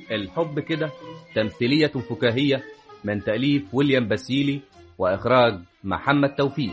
الحب كده تمثيلية فكاهية من تأليف ويليام باسيلي وإخراج محمد توفيق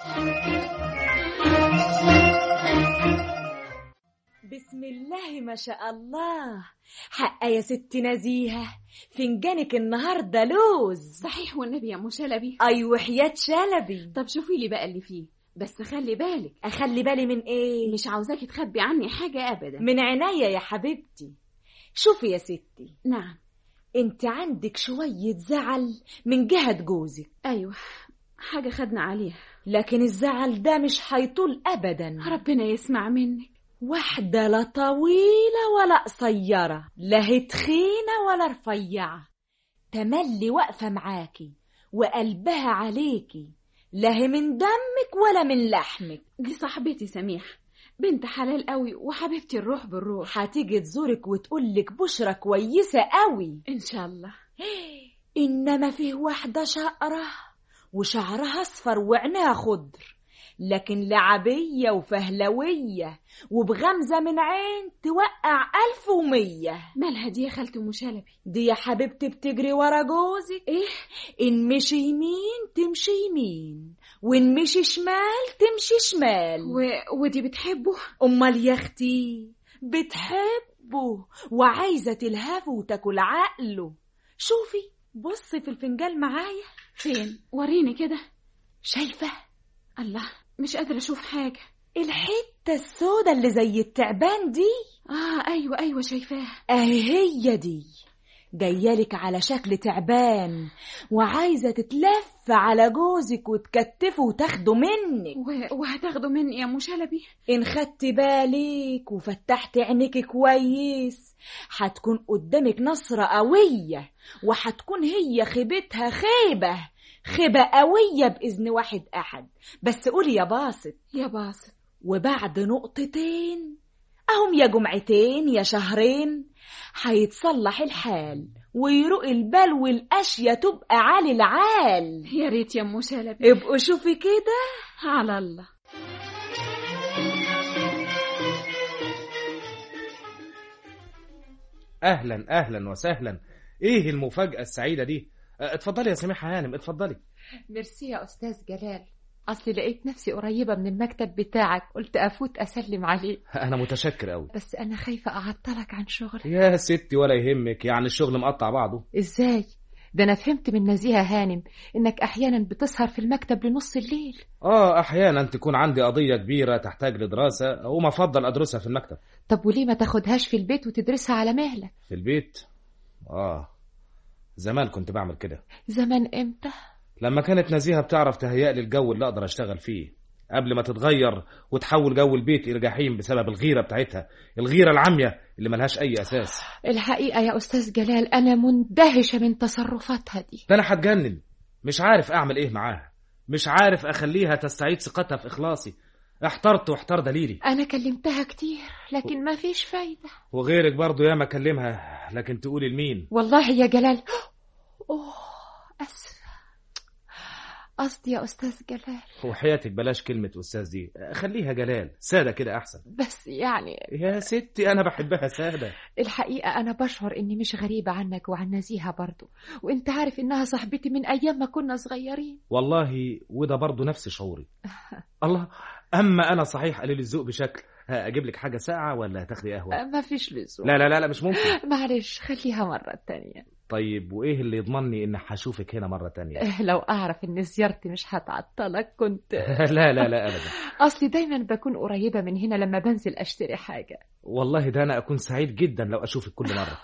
بسم الله ما شاء الله حق يا ست نزيهة فنجانك النهاردة لوز صحيح والنبي يا ام شلبي أيوة حياة شلبي طب شوفي لي بقى اللي فيه بس خلي بالك أخلي بالي من إيه مش عاوزاكي تخبي عني حاجة أبدا من عناية يا حبيبتي شوفي يا ستي نعم انت عندك شوية زعل من جهة جوزك أيوة حاجة خدنا عليها لكن الزعل ده مش هيطول أبدا ربنا يسمع منك واحدة لا طويلة ولا قصيرة لا هي تخينة ولا رفيعة تملي واقفة معاكي وقلبها عليكي لا هي من دمك ولا من لحمك دي صاحبتي سميح بنت حلال قوي وحبيبتي الروح بالروح هتيجي تزورك وتقولك بشرة كويسة قوي إن شاء الله إنما فيه واحدة شقرة وشعرها أصفر وعينها خضر لكن لعبية وفهلوية وبغمزة من عين توقع ألف ومية مالها دي يا خالتي أم شلبي دي يا حبيبتي بتجري ورا جوزك إيه إن مشي يمين تمشي يمين وإن مشي شمال تمشي شمال و... ودي بتحبه أمال يا أختي بتحبه وعايزة تلهفه وتاكل عقله شوفي بصي في الفنجان معايا فين وريني كده شايفة الله مش قادرة أشوف حاجة الحتة السودة اللي زي التعبان دي آه أيوة أيوة شايفاها أهي هي دي جايالك على شكل تعبان وعايزة تتلف على جوزك وتكتفه وتاخده منك و... وهتاخده مني يا أم شلبي إن خدت بالك وفتحت عينيك كويس هتكون قدامك نصرة قوية وهتكون هي خيبتها خيبة خيبة قوية بإذن واحد أحد بس قولي يا باسط يا باسط وبعد نقطتين أهم يا جمعتين يا شهرين هيتصلح الحال ويروق البال والأشياء تبقى عالي العال يا ريت يا أم شلبي ابقوا شوفي كده على الله اهلا اهلا وسهلا ايه المفاجاه السعيده دي اه، اتفضلي يا سميحه هانم اتفضلي ميرسي يا أستاذ جلال أصل لقيت نفسي قريبة من المكتب بتاعك قلت أفوت أسلم عليه انا متشكر قوي بس أنا خايفة أعطلك عن شغلك يا ستي ولا يهمك يعني الشغل مقطع بعضه إزاي؟ ده أنا فهمت من نزيهة هانم إنك أحيانا بتسهر في المكتب لنص الليل اه احيانا تكون عندي قضيه كبيره تحتاج لدراسه وما افضل ادرسها في المكتب طب وليه ما تاخدهاش في البيت وتدرسها على مهلك؟ في البيت اه زمان كنت بعمل كده زمان إمتى؟ لما كانت نزيهه بتعرف تهيأ لي الجو اللي اقدر اشتغل فيه قبل ما تتغير وتحول جو البيت الى جحيم بسبب الغيره بتاعتها الغيره العاميه اللي ملهاش اي اساس الحقيقة يا أستاذ جلال أنا مندهشة من تصرفاتها دي ده انا هتجنن مش عارف اعمل ايه معاها مش عارف اخليها تستعيد ثقتها في اخلاصي احترت واحتار دليلي أنا كلمتها كتير لكن ما فيش فايدة وغيرك برضو ياما اكلمها لكن تقولي لمين والله يا جلال أوه أسفة قصدي يا أستاذ جلال وحياتك بلاش كلمة أستاذ دي خليها جلال سادة كده أحسن بس يعني يا ستي أنا بحبها سادة الحقيقة أنا بشعر إني مش غريبة عنك وعن نزيهة برضو وإنت عارف إنها صاحبتي من أيام ما كنا صغيرين والله وده برضو نفس شعوري الله أما أنا صحيح قليل الذوق بشكل ها، أجيب لك حاجة ساقعة ولا تاخدي قهوة ما فيش لزوم لا لا لا لا مش ممكن معلش خليها مرة تانية طيب وإيه اللي يضمني إن هشوفك هنا مرة تانية إيه، لو أعرف إن زيارتي مش هتعطلك كنت لا لا لا أبدا أصلي دايما بكون قريبة من هنا لما بنزل أشتري حاجة والله ده أنا أكون سعيد جدا لو أشوفك كل مرة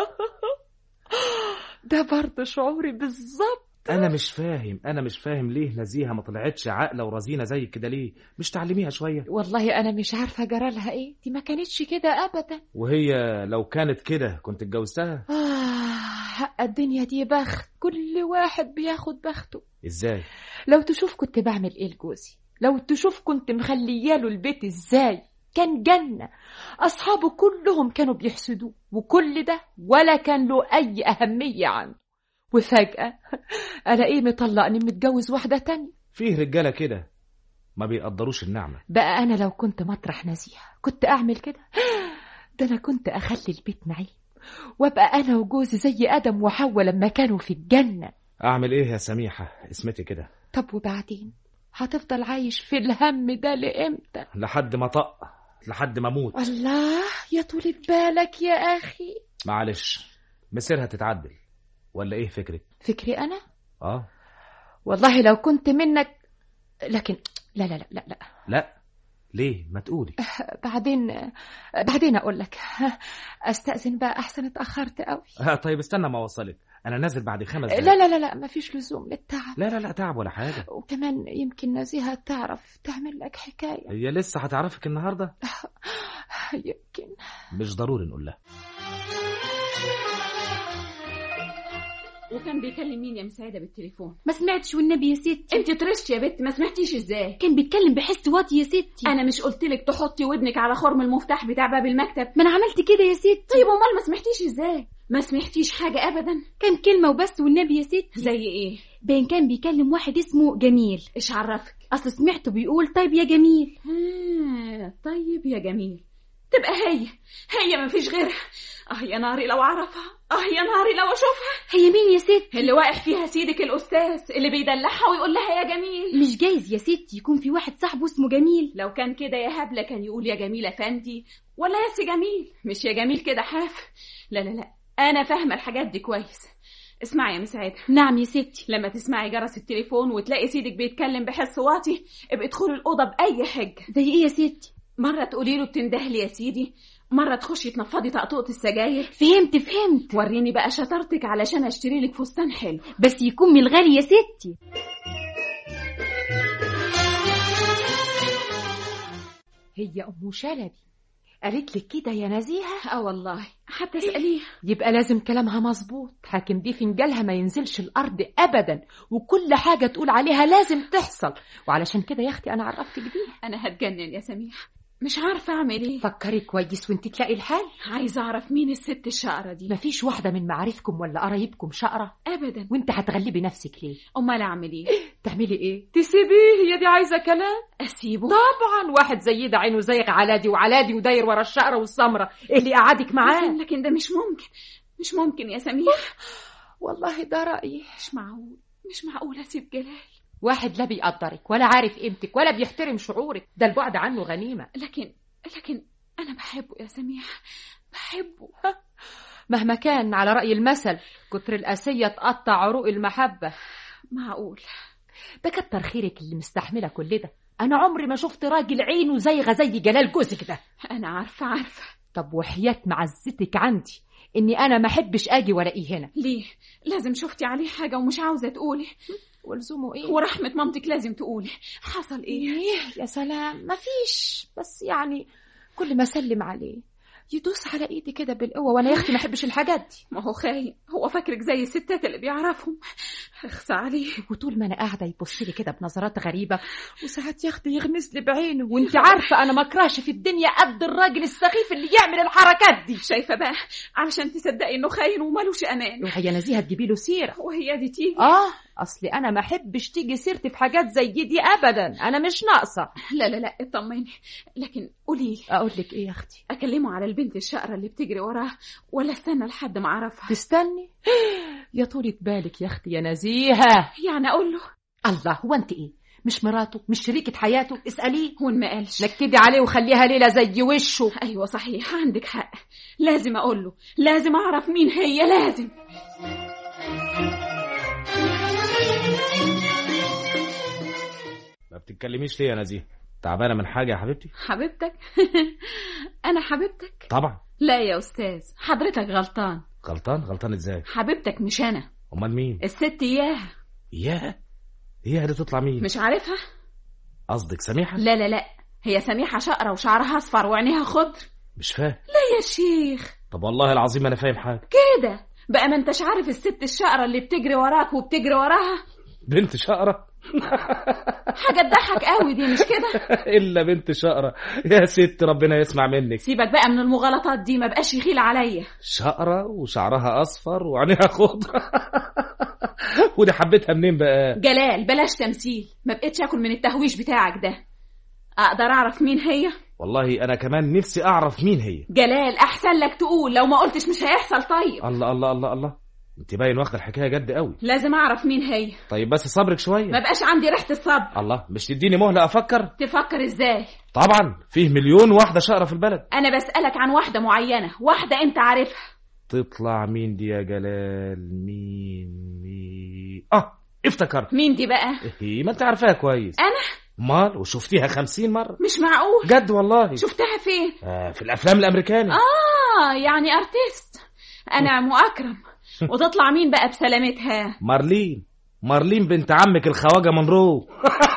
ده برضه شعوري بالظبط أنا مش فاهم أنا مش فاهم ليه نزيهة ما طلعتش عاقلة ورزينة زي كده ليه مش تعلميها شوية والله أنا مش عارفة جرالها إيه دي ما كانتش كده أبدا وهي لو كانت كده كنت اتجوزتها آه حق الدنيا دي بخت كل واحد بياخد بخته ازاي لو تشوف كنت بعمل إيه لجوزي لو تشوف كنت مخلياله البيت إزاي كان جنة أصحابه كلهم كانوا بيحسدوه وكل ده ولا كان له أي أهمية عنده وفجأة ألاقيه مطلقني متجوز واحدة تانية فيه رجالة كده ما بيقدروش النعمة بقى أنا لو كنت مطرح نزيهة كنت أعمل كده ده أنا كنت أخلي البيت نعيم وابقى انا وجوزي زي ادم وحواء لما كانوا في الجنه اعمل ايه يا سميحه اسمتي كده طب وبعدين هتفضل عايش في الهم ده لامتى لحد ما طق لحد ما اموت الله يا طولة بالك يا اخي معلش مسيرها تتعدل ولا ايه فكرك فكري انا اه والله لو كنت منك لكن لا لا لا لا, لا. لا ليه ما تقولي بعدين بعدين اقول لك استاذن بقى احسن اتاخرت قوي آه طيب استنى ما اوصلك انا نازل بعد خمس دقايق لا لا لا لا مفيش لزوم للتعب لا لا لا تعب ولا حاجه وكمان يمكن نزيهة تعرف تعمل لك حكاية هي لسه هتعرفك النهارده يمكن مش ضروري نقول لها وكان بيكلم مين يا مساعدة بالتليفون ما سمعتش والنبي يا ستي انت طرشت يا بت ما سمعتيش ازاي كان بيتكلم بحس واطي يا ستي انا مش قلت لك تحطي ودنك على خرم المفتاح بتاع باب المكتب ما انا عملت كده يا ستي طيب امال ما سمعتيش ازاي ما سمعتيش حاجة ابدا كان كلمة وبس والنبي يا ستي زي ايه باين كان بيكلم واحد اسمه جميل ايش عرفك اصل سمعته بيقول طيب يا جميل آه طيب يا جميل تبقى هي هي ما فيش غيرها اه يا ناري لو اعرفها اه يا ناري لو اشوفها هي مين يا ستي اللي واقف فيها سيدك الاستاذ اللي بيدلعها ويقول لها يا جميل مش جايز يا ستي يكون في واحد صاحبه اسمه جميل لو كان كده يا هبله كان يقول يا جميل افندي ولا يا سي جميل مش يا جميل كده حاف لا لا لا انا فاهمه الحاجات دي كويس اسمعي يا مساعدة نعم يا ستي لما تسمعي جرس التليفون وتلاقي سيدك بيتكلم بحس واطي ابقي ادخلي الأوضة بأي حجة زي ايه يا ستي مرة تقولي له بتندهلي يا سيدي مرة تخشي تنفضي طقطقة السجاير فهمت فهمت وريني بقى شطارتك علشان اشتري لك فستان حلو بس يكون من الغالي يا ستي هي ام شلبي قالت لك كده يا نزيهة اه والله حتى اسأليها يبقى لازم كلامها مظبوط حاكم بيه فنجالها ما ينزلش الأرض أبدا وكل حاجة تقول عليها لازم تحصل وعلشان كده يا أختي أنا عرفتك بيها انا هتجنن يا سميح مش عارفة اعمل ايه فكري كويس وانت تلاقي الحل عايزة اعرف مين الست الشقرة دي مفيش واحدة من معارفكم ولا قرايبكم شقرة ابدا وانت هتغلبي نفسك ليه امال اعمل ايه تعملي ايه تسيبيه هي دي عايزة كلام اسيبه طبعا واحد زي ده عينه زيغ على دي وعلى دي وداير ورا الشقرة والسمرة إيه اللي قعدك معاه لكن, لكن ده مش ممكن مش ممكن يا سميح والله ده رأيي مش معقول مش معقول اسيب جلال واحد لا بيقدرك ولا عارف قيمتك ولا بيحترم شعورك ده البعد عنه غنيمة لكن لكن انا بحبه يا سميح بحبه مهما كان على رأي المثل كتر القاسية تقطع عروق المحبة معقول ده كتر خيرك اللي مستحملة كل ده أنا عمري ما شفت راجل عينه زيغة زي جلال جوزك ده انا عارفة عارفة طب وحياة معزتك عندي إني أنا ما أحبش أجي وألاقيه هنا ليه لازم شفتي عليه حاجة ومش عاوزة تقولي ولزومه إيه ورحمة مامتك لازم تقولي حصل ايه إيه يا سلام مفيش بس يعني كل ما أسلم عليه يدوس على ايدي كده بالقوه وانا يا اختي ما احبش الحاجات دي ما هو خاين هو فاكرك زي الستات اللي بيعرفهم اخصى عليه وطول ما انا قاعده يبص لي كده بنظرات غريبه وساعات يا اختي يغمز لي بعينه وانت عارفه انا ما اكرهش في الدنيا قد الراجل السخيف اللي يعمل الحركات دي شايفة بقى علشان تصدقي انه خاين ومالوش امان وهي نزيهه تجيبي له سيره وهي دي تيجي اه اصلي انا ما احبش تيجي سيرتي في حاجات زي دي ابدا انا مش ناقصه لا لا لا اطمني لكن قولي لي اقول لك ايه يا اختي اكلمه على البنت الشقرة اللي بتجري وراه ولا استنى لحد ما اعرفها تستني يا طولة بالك يا اختي يا نزيهه يعني اقول له الله هو انت ايه مش مراته مش شريكة حياته اسأليه هون ما قالش نكدي عليه وخليها ليلة زي وشه ايوه صحيح عندك حق لازم اقول له لازم اعرف مين هي لازم ما بتتكلميش ليه يا نزيه تعبانه من حاجه يا حبيبتي حبيبتك انا حبيبتك طبعا لا يا استاذ حضرتك غلطان غلطان غلطان ازاي حبيبتك مش انا امال مين الست اياها ياه هي دي تطلع مين مش عارفها قصدك سميحه لا لا لا هي سميحة شقرة وشعرها اصفر وعينيها خضر مش فاهم لا يا شيخ طب والله العظيم ما انا فاهم حاجه كده بقى ما انتش عارف الست الشقرة اللي بتجري وراك وبتجري وراها بنت شقره حاجة تضحك قوي دي مش كده الا بنت شقره يا ست ربنا يسمع منك سيبك بقى من المغالطات دي ما بقاش يخيل عليا شقره وشعرها اصفر وعينيها خضرا ودي حبيتها منين بقى جلال بلاش تمثيل ما بقتش اكل من التهويش بتاعك ده اقدر اعرف مين هي والله انا كمان نفسي اعرف مين هي جلال احسن لك تقول لو ما قلتش مش هيحصل طيب الله الله الله الله انت باين واخده الحكايه جد قوي لازم اعرف مين هي طيب بس صبرك شويه ما بقاش عندي ريحه الصبر الله مش تديني مهله افكر تفكر ازاي طبعا فيه مليون واحده شقره في البلد انا بسالك عن واحده معينه واحده انت عارفها تطلع مين دي يا جلال مين مين اه افتكرت مين دي بقى ايه ما انت عارفاها كويس انا مال وشفتيها خمسين مرة مش معقول جد والله شفتها فين آه في الافلام الامريكاني اه يعني ارتست انا ام اكرم وتطلع مين بقى بسلامتها مارلين مارلين بنت عمك الخواجه منرو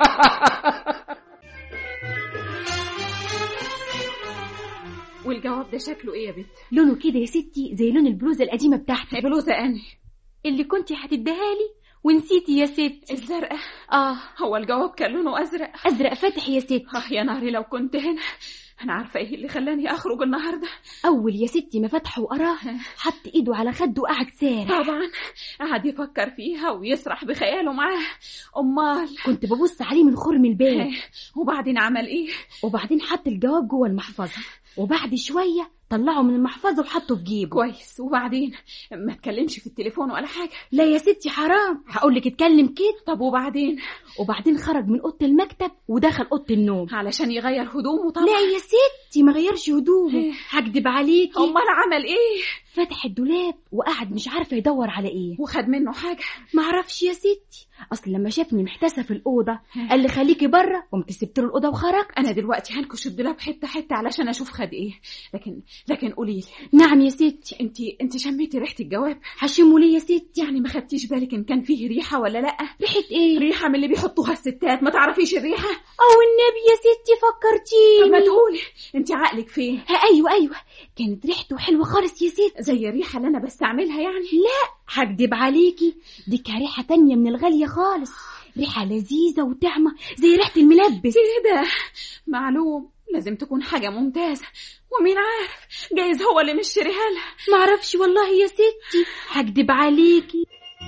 والجواب ده شكله ايه يا بنت لونه كده يا ستي زي لون البلوزة القديمة بتاعتي بلوزه اني اللي كنتي هتديها لي ونسيتي يا ستي الزرقاء اه هو الجواب كان لونه ازرق ازرق فاتح يا ستي اه يا نهري لو كنت هنا انا عارفه ايه اللي خلاني اخرج النهارده اول يا ستي ما فتحه وقراه حط ايده على خده وقعد سارح طبعا قعد يفكر فيها ويسرح بخياله معاه امال كنت ببص عليه من خرم الباب وبعدين عمل ايه وبعدين حط الجواب جوه المحفظة وبعد شوية طلعه من المحفظة وحطه في جيبه كويس وبعدين ما تكلمش في التليفون ولا حاجه لا يا ستي حرام هقولك اتكلم كده طب وبعدين وبعدين خرج من اوضه المكتب ودخل اوضه النوم علشان يغير هدومه طبعا لا يا ستي ما غيرش هدومه إيه. هكدب عليكي امال عمل ايه فتح الدولاب وقعد مش عارفه يدور على ايه وخد منه حاجه معرفش يا ستي اصل لما شافني محتاسه في الاوضه قال لي خليكي بره قمت سبت له الاوضه وخرجت انا دلوقتي هنكش الدولاب حته حته علشان اشوف خد ايه لكن لكن قولي لي نعم يا ستي انت انت شميتي ريحه الجواب هشمه ليه يا ستي يعني ما خدتيش بالك ان كان فيه ريحه ولا لا ريحه ايه ريحه من اللي بيحطوها الستات ما تعرفيش الريحه او النبي يا ستي طب ما فكرتيني تقولي انت عقلك فين ها ايوه ايوه كانت ريحته حلوه خالص يا ستي زي الريحه اللي انا بستعملها يعني هكدب عليكي دي كان ريحه تانية من الغاليه خالص ريحه لذيذه وطعمه زي ريحه الملبس كده معلوم لازم تكون حاجة ممتازة ومين عارف جايز هو اللي مشتريها لها معرفش والله يا ستي هكدب عليكي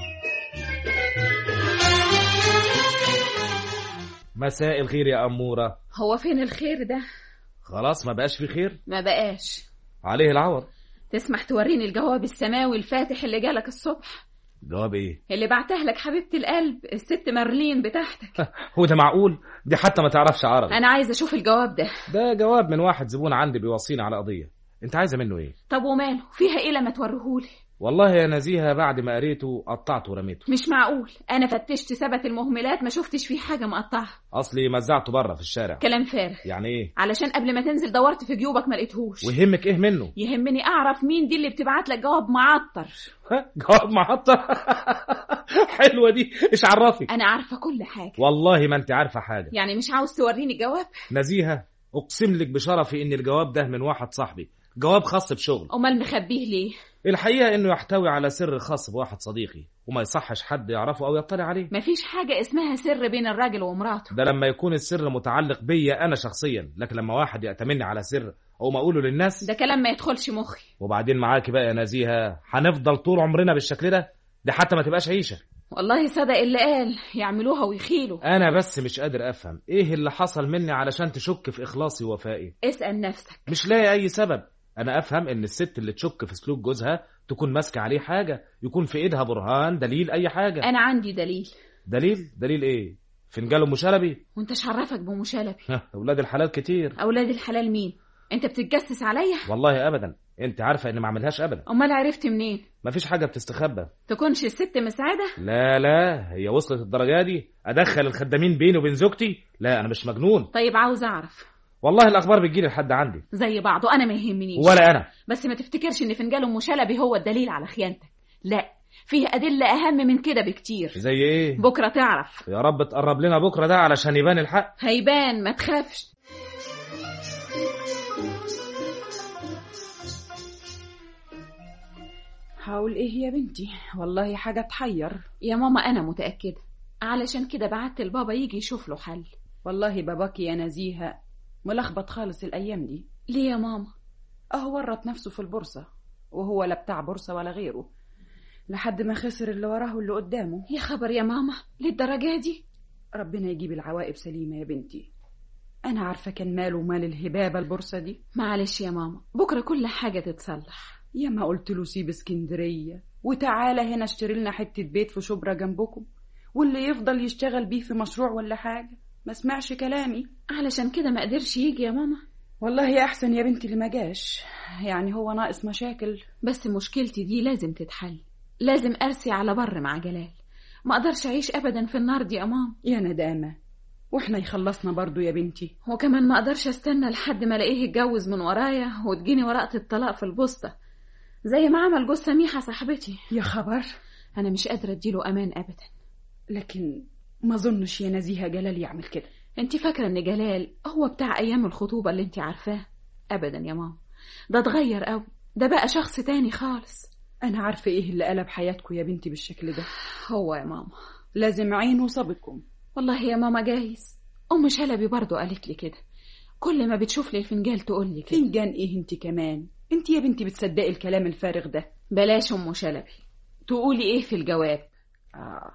مساء الخير يا أمورة هو فين الخير ده خلاص ما بقاش في خير ما بقاش عليه العوض تسمح توريني الجواب السماوي الفاتح اللي جالك الصبح جواب ايه اللي بعته لك حبيبة القلب الست مارلين بتاعتك هو ده معقول دي حتى ما تعرفش عربي انا عايزة اشوف الجواب ده ده جواب من واحد زبون عندي بيوصيني على قضية انت عايزة منه ايه طب وماله فيها ايه لما توريهولي والله يا نزيهة بعد ما قريته قطعته ورميته مش معقول انا فتشت ثبت المهملات ما شفتش فيه حاجة مقطعة اصلي مزعته بره في الشارع كلام فارغ يعني ايه علشان قبل ما تنزل دورت في جيوبك ما لقيتهوش ويهمك ايه منه يهمني اعرف مين دي اللي بتبعت لك جواب معطر ها؟ جواب محطة حلوة دي ايش عرفك انا عارفه كل حاجه والله ما انت عارفة حاجة يعني مش عاوز توريني الجواب نزيهة اقسم لك بشرفي ان الجواب ده من واحد صاحبي جواب خاص بشغل امال مخبيه ليه الحقيقة انه يحتوي على سر خاص بواحد صديقي وما يصحش حد يعرفه او يطلع عليه مفيش حاجه اسمها سر بين الراجل ومراته ده لما يكون السر متعلق بيا انا شخصيا لكن لما واحد يأتمني على سر او ما اقوله للناس ده كلام ما يدخلش مخي وبعدين معاكي بقى يا نزيهة هنفضل طول عمرنا بالشكل ده دي حتى ما تبقاش عيشة والله صدق اللي قال يعملوها ويخيلوا انا بس مش قادر افهم ايه اللي حصل مني علشان تشك في اخلاصي ووفائي اسال نفسك مش لاقي اي سبب انا افهم ان الست اللي تشك في سلوك جوزها تكون ماسكه عليه حاجه يكون في ايدها برهان دليل اي حاجه انا عندي دليل دليل دليل ايه فنجان ام شلبي وانت شرفك بمشالبي اولاد الحلال كتير اولاد الحلال مين انت بتتجسس عليا والله ابدا انت عارفه اني ما اعملهاش ابدا امال عرفت منين مفيش حاجه بتستخبى تكونش الست مساعده لا لا هي وصلت الدرجه دي ادخل الخدامين بيني وبين زوجتي لا انا مش مجنون طيب عاوز اعرف والله الاخبار بتجيلي لحد عندي زي بعضه انا ما يهمنيش ولا انا بس ما تفتكرش ان فنجان ام شلبي هو الدليل على خيانتك لا فيه ادله اهم من كده بكتير زي ايه بكره تعرف يا رب تقرب لنا بكره ده علشان يبان الحق هيبان ما تخافش هقول ايه يا بنتي والله حاجة تحير يا ماما انا متاكده علشان كده بعت لبابا يجي يشوف له حل والله باباكي يا نزيهة ملخبط خالص الأيام دي ليه يا ماما أهو ورط نفسه في البورصة وهو لا بتاع بورصة ولا غيره لحد ما خسر اللي وراه واللي قدامه يا خبر يا ماما للدرجه دي ربنا يجيب العواقب سليمة يا بنتي انا عارفه كان ماله ومال الهبابه البورصه دي معلش يا ماما بكرة كل حاجة تتصلح يا ما قلت له سيب اسكندريه وتعالى هنا اشتري لنا حته بيت في شبرا جنبكم واللي يفضل يشتغل بيه في مشروع ولا حاجه ما سمعش كلامي علشان كده ما قدرش يجي يا ماما والله يا احسن يا بنتي اللي ما جاش يعني هو ناقص مشاكل بس مشكلتي دي لازم تتحل لازم أرسي على بر مع جلال ما أقدرش أعيش أبدا في النار دي يا ماما يا ندامه واحنا يخلصنا برضو يا بنتي وكمان ما أقدرش أستنى لحد ما ألاقيه يتجوز من ورايا وتجيني ورقة الطلاق في البوسطة زي ما عمل جوز سميحة صاحبتي يا خبر أنا مش قادرة أديله أمان أبدا لكن ما ظنش يا نزيهه جلال يعمل كده انت فاكرة ان جلال هو بتاع ايام الخطوبة اللي انت عارفاه ابدا يا ماما ده اتغير قوي ده بقى شخص تاني خالص انا عارفه ايه اللي قلب حياتكم يا بنتي بالشكل ده هو يا ماما لازم عينه صابتكم والله يا ماما جايز ام شلبي برضو قالت لي كده كل ما بتشوف لي الفنجان تقول لي كده فنجان ايه انت كمان انت يا بنتي بتصدقي الكلام الفارغ ده بلاش ام شلبي تقولي ايه في الجواب آه.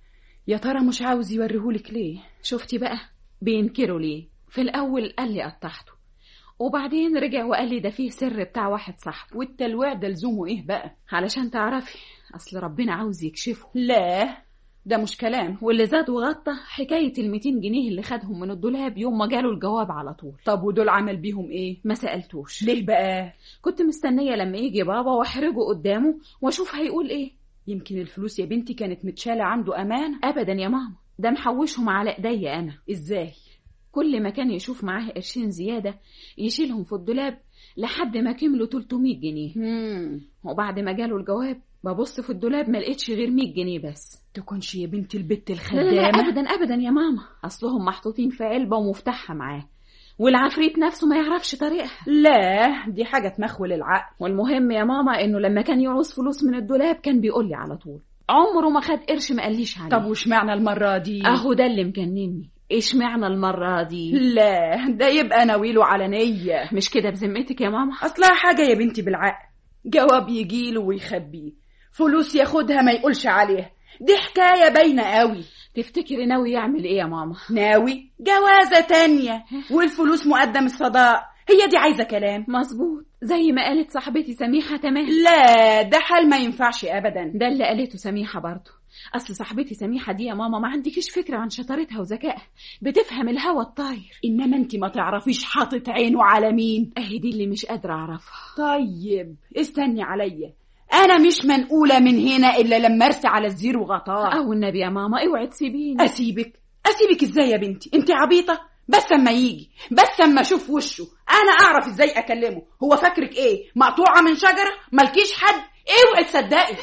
يا ترى مش عاوز يوريهولك ليه شفتي بقى بينكروا ليه في الاول قال لي قطعته وبعدين رجع وقال لي ده فيه سر بتاع واحد صاحبه والتلويع ده لزومه ايه بقى علشان تعرفي اصل ربنا عاوز يكشفه لا ده مش كلام واللي زاد وغطى حكاية ال 200 جنيه اللي خدهم من الدولاب يوم ما جاله الجواب على طول طب ودول عمل بيهم ايه ما سألتوش ليه بقى كنت مستنية لما يجي بابا واحرجه قدامه واشوف هيقول ايه يمكن الفلوس يا بنتي كانت متشالة عنده أمانة ابدا يا ماما ده محوشهم على ايديا انا ازاي كل ما كان يشوف معاه قرشين زيادة يشيلهم في الدولاب لحد ما كملوا 300 جنيه مم. وبعد ما جاله الجواب ببص في الدولاب ما لقيتش غير 100 جنيه بس تكونش يا بنتي البت لا لا, لا الخدامة ابدا ابدا يا ماما اصلهم محطوطين في علبة ومفتاحها معاه والعفريت نفسه ما يعرفش طريقها لا دي حاجة تمخول العقل والمهم يا ماما انه لما كان يعوز فلوس من الدولاب كان بيقول لي على طول عمره ما خد قرش ما قاليش عليه طب وش معنى المرة دي اهو ده اللي مجنني ايش معنى المرة دي لا ده يبقى ناويله على نية مش كده بذمتك يا ماما أصلها حاجة يا بنتي بالعقل جواب يجيله ويخبيه فلوس ياخدها ما يقولش عليها دي حكاية باينة قوي تفتكري ناوي يعمل ايه يا ماما ناوي جوازة تانية والفلوس مقدم الصداق هي دي عايزة كلام مظبوط زي ما قالت صاحبتي سميحة تمام لا ده حال ما ينفعش أبدا ده اللي قالته سميحة برضه أصل صاحبتي سميحة دي يا ماما ما عندكيش فكرة عن شطارتها وذكائها بتفهم الهوى الطاير إنما أنت ما تعرفيش حاطط عينه على مين أهي دي اللي مش قادرة أعرفها طيب استني عليا أنا مش منقولة من هنا إلا لما أرسي على الزير وغطاه أو النبي يا ماما اوعي تسيبيني أسيبك أسيبك إزاي يا بنتي أنت عبيطة بس اما يجي بس اما اشوف وشه انا اعرف ازاي اكلمه هو فاكرك ايه مقطوعه من شجره مالكيش حد اوعي تصدقي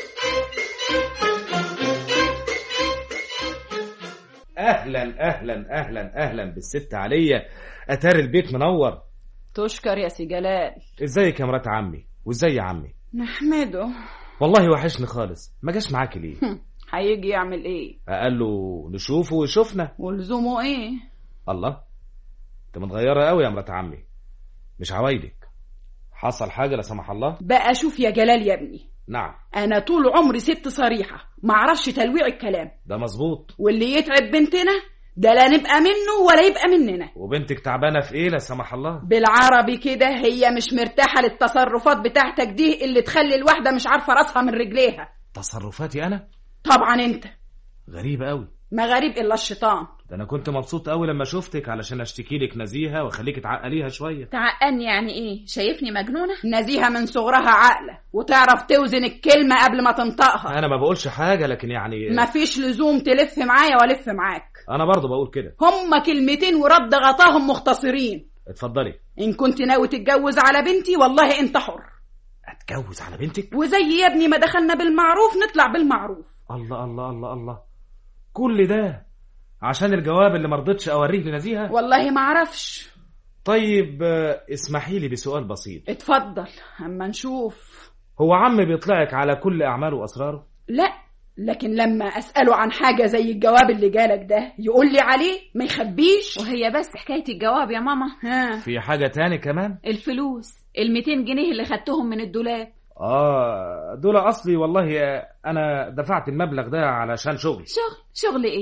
اهلا اهلا اهلا اهلا بالست عليا اتاري البيت منور تشكر يا سي جلال ازيك يا مرات عمي وازاي يا عمي نحمده والله وحشني خالص ما جاش معاكي ليه هيجي يعمل ايه قال له نشوفه ويشوفنا ولزومه ايه الله انت متغيره قوي يا مرات عمي مش عوايدك حصل حاجه لا سمح الله بقى شوف يا جلال يا ابني نعم انا طول عمري ست صريحه ما اعرفش تلويع الكلام ده مظبوط واللي يتعب بنتنا ده لا نبقى منه ولا يبقى مننا وبنتك تعبانه في ايه لا سمح الله بالعربي كده هي مش مرتاحه للتصرفات بتاعتك دي اللي تخلي الواحده مش عارفه راسها من رجليها تصرفاتي انا طبعا انت غريبه قوي ما غريب الا الشيطان ده انا كنت مبسوط قوي لما شفتك علشان اشتكي لك نزيهه واخليك تعقليها شويه تعقني يعني ايه شايفني مجنونة نزيهه من صغرها عاقله وتعرف توزن الكلمه قبل ما تنطقها انا ما بقولش حاجه لكن يعني مفيش لزوم تلف معايا والف معاك انا برضه بقول كده هما كلمتين ورد غطاهم مختصرين اتفضلي ان كنت ناوي تتجوز على بنتي والله انت حر اتجوز على بنتك وزي يا ابني ما دخلنا بالمعروف نطلع بالمعروف الله الله الله الله كل ده عشان الجواب اللي مرضتش اوريه لنزيهه والله ما اعرفش طيب آه، اسمحي لي بسؤال بسيط اتفضل اما نشوف هو عم بيطلعك على كل اعماله واسراره لا لكن لما اساله عن حاجه زي الجواب اللي جالك ده يقول لي عليه ما يخبيش وهي بس حكاية الجواب يا ماما ها في حاجه تاني كمان الفلوس ال 200 جنيه اللي خدتهم من الدولاب اه دول اصلي والله آه، انا دفعت المبلغ ده علشان شغل شغل شغل ايه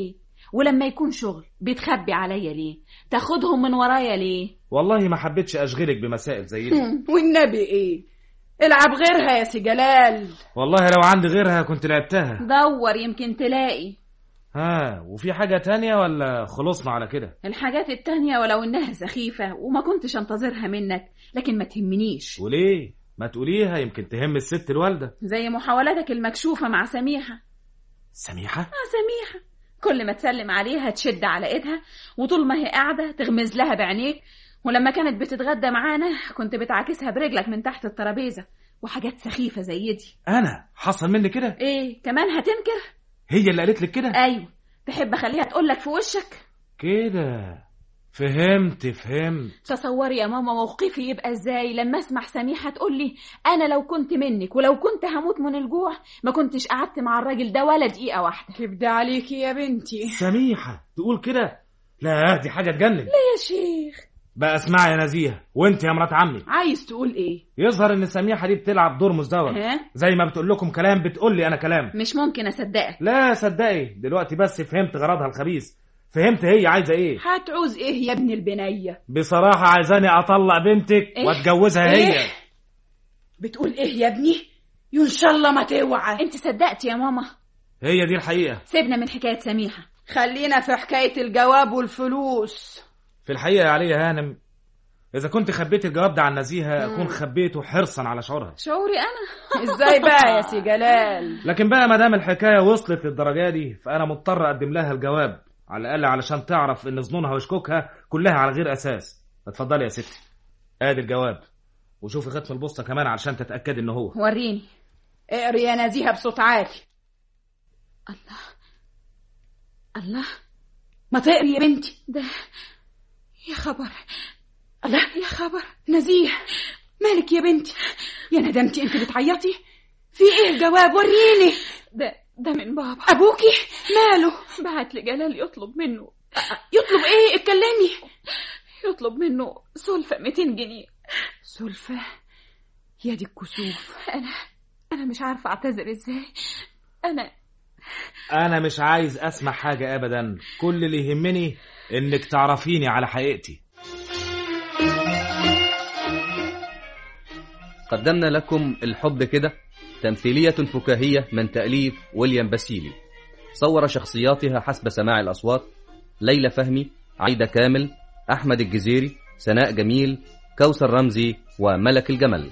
ولما يكون شغل بتخبي عليا ليه تاخدهم من ورايا ليه والله ما حبيتش اشغلك بمسائل زي دي والنبي ايه العب غيرها يا سي جلال والله لو عندي غيرها كنت لعبتها دور يمكن تلاقي ها وفي حاجة تانية ولا خلصنا على كده الحاجات التانية ولو إنها سخيفة وما كنتش أنتظرها منك لكن ما تهمنيش وليه ما تقوليها يمكن تهم الست الوالدة زي محاولاتك المكشوفة مع سميحة سميحة مع سميحة كل ما تسلم عليها تشد على ايدها وطول ما هي قاعدة تغمز لها بعينيك ولما كانت بتتغدى معانا كنت بتعاكسها برجلك من تحت الترابيزة وحاجات سخيفة زي دي انا حصل مني كده ايه كمان هتنكر هي اللي قالت لك كده ايوه تحب اخليها تقولك في وشك كده فهمت فهمت تصوري يا ماما موقفي يبقى ازاي لما اسمع سميحة تقول لي انا لو كنت منك ولو كنت هموت من الجوع ما كنتش قعدت مع الراجل ده ولا دقيقة واحدة كبد عليكي يا بنتي سميحة تقول كده لا دي حاجة تجنن يا شيخ بقى اسمعي يا نزيهة وانت يا مرات عمي عايز تقول ايه يظهر ان سميحة دي بتلعب دور مزدوج ها زي ما بتقول لكم كلام بتقول لي انا كلام مش ممكن اصدقك لا صدقي دلوقتي بس فهمت غرضها الخبيث فهمت هي عايزة ايه هتعوز ايه يا ابن البنية بصراحة عايزاني اطلق بنتك إيه؟ واتجوزها هي إيه؟ بتقول ايه يا ابني ان شاء الله ما توعى انت صدقت يا ماما هي دي الحقيقة سيبنا من حكاية سميحة خلينا في حكاية الجواب والفلوس في الحقيقة يا علي يا هانم إذا كنت خبيت الجواب ده عن نزيهة أكون خبيته حرصا على شعورها شعوري انا ازاي بقى يا سي جلال لكن بقى ما دام الحكاية وصلت للدرجة دي فأنا مضطر أقدم لها الجواب على الأقل علشان تعرف إن ظنونها وشكوكها كلها على غير أساس اتفضلي يا ستي آدي الجواب وشوفي ختم البوسطة كمان علشان تتأكدي إن هو وريني اقري يا نزيهة بصوت عالي الله الله ما تقري يا بنتي ده يا خبر الله يا خبر نزيه مالك يا بنتي يا ندمتي انت بتعيطي في ايه الجواب وريني ده ده من بابا ابوكي ماله بعت لجلال يطلب منه يطلب ايه اتكلمي يطلب منه سلفة 200 جنيه سلفة يا دي الكسوف انا انا مش عارفة اعتذر ازاي انا أنا مش عايز أسمع حاجة أبدا كل اللي يهمني إنك تعرفيني على حقيقتي قدمنا لكم الحب كده تمثيلية فكاهية من تأليف ويليام باسيلي صور شخصياتها حسب سماع الأصوات ليلى فهمي عايدة كامل أحمد الجزيري سناء جميل كوثر رمزي وملك الجمل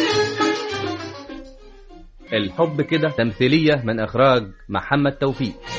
الحب كده تمثيلية من إخراج محمد توفيق